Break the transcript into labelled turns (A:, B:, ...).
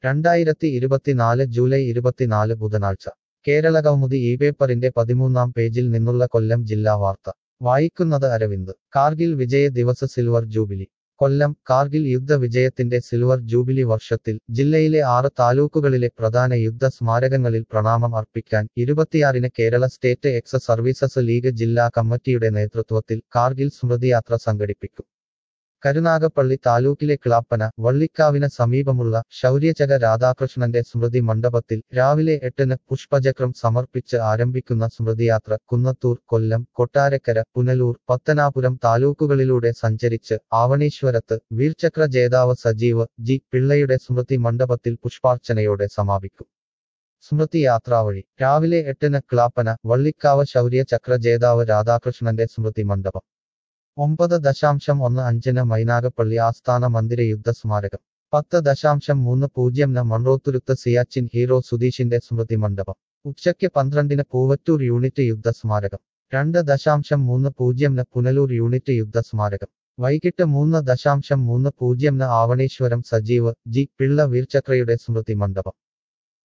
A: രണ്ടായിരത്തി ഇരുപത്തിനാല് ജൂലൈ ഇരുപത്തിനാല് ബുധനാഴ്ച കേരള കൗമുദി ഈ പേപ്പറിന്റെ പതിമൂന്നാം പേജിൽ നിന്നുള്ള കൊല്ലം ജില്ലാ വാർത്ത വായിക്കുന്നത് അരവിന്ദ് കാർഗിൽ വിജയ ദിവസ സിൽവർ ജൂബിലി കൊല്ലം കാർഗിൽ യുദ്ധ വിജയത്തിന്റെ സിൽവർ ജൂബിലി വർഷത്തിൽ ജില്ലയിലെ ആറ് താലൂക്കുകളിലെ പ്രധാന യുദ്ധ സ്മാരകങ്ങളിൽ പ്രണാമം അർപ്പിക്കാൻ ഇരുപത്തിയാറിന് Kerala State Ex Services League ജില്ലാ കമ്മിറ്റിയുടെ നേതൃത്വത്തിൽ കാർഗിൽ സ്മൃതിയാത്ര സംഘടിപ്പിക്കും കരുനാഗപ്പള്ളി താലൂക്കിലെ ക്ലാപ്പന വള്ളിക്കാവിന് സമീപമുള്ള ശൗര്യചക രാധാകൃഷ്ണന്റെ സ്മൃതി മണ്ഡപത്തിൽ രാവിലെ എട്ടിന് പുഷ്പചക്രം സമർപ്പിച്ച് ആരംഭിക്കുന്ന സ്മൃതിയാത്ര കുന്നത്തൂർ കൊല്ലം കൊട്ടാരക്കര പുനലൂർ പത്തനാപുരം താലൂക്കുകളിലൂടെ സഞ്ചരിച്ച് ആവണീശ്വരത്ത് വീർചക്ര ജേതാവ് സജീവ് ജി പിള്ളയുടെ സ്മൃതി മണ്ഡപത്തിൽ പുഷ്പാർച്ചനയോടെ സമാപിക്കും സ്മൃതി യാത്രാവഴി രാവിലെ എട്ടിന് ക്ലാപ്പന വള്ളിക്കാവ് ശൗര്യ ചക്ര ജേതാവ് രാധാകൃഷ്ണന്റെ സ്മൃതി മണ്ഡപം ഒമ്പത് ദശാംശം ഒന്ന് അഞ്ചിന് മൈനാഗപ്പള്ളി ആസ്ഥാന മന്ദിര യുദ്ധ സ്മാരകം പത്ത് ദശാംശം മൂന്ന് പൂജ്യംന് മൺറോത്തുരുത്ത് സിയാച്ചിൻ ഹീറോ സുധീഷിന്റെ സ്മൃതി മണ്ഡപം ഉച്ചയ്ക്ക് പന്ത്രണ്ടിന് പൂവറ്റൂർ യൂണിറ്റ് യുദ്ധ സ്മാരകം രണ്ട് ദശാംശം മൂന്ന് പൂജ്യംന് പുനലൂർ യൂണിറ്റ് യുദ്ധ സ്മാരകം വൈകിട്ട് മൂന്ന് ദശാംശം മൂന്ന് പൂജ്യംന് ആവണേശ്വരം സജീവ് ജി പിള്ള വീർചക്രയുടെ സ്മൃതി മണ്ഡപം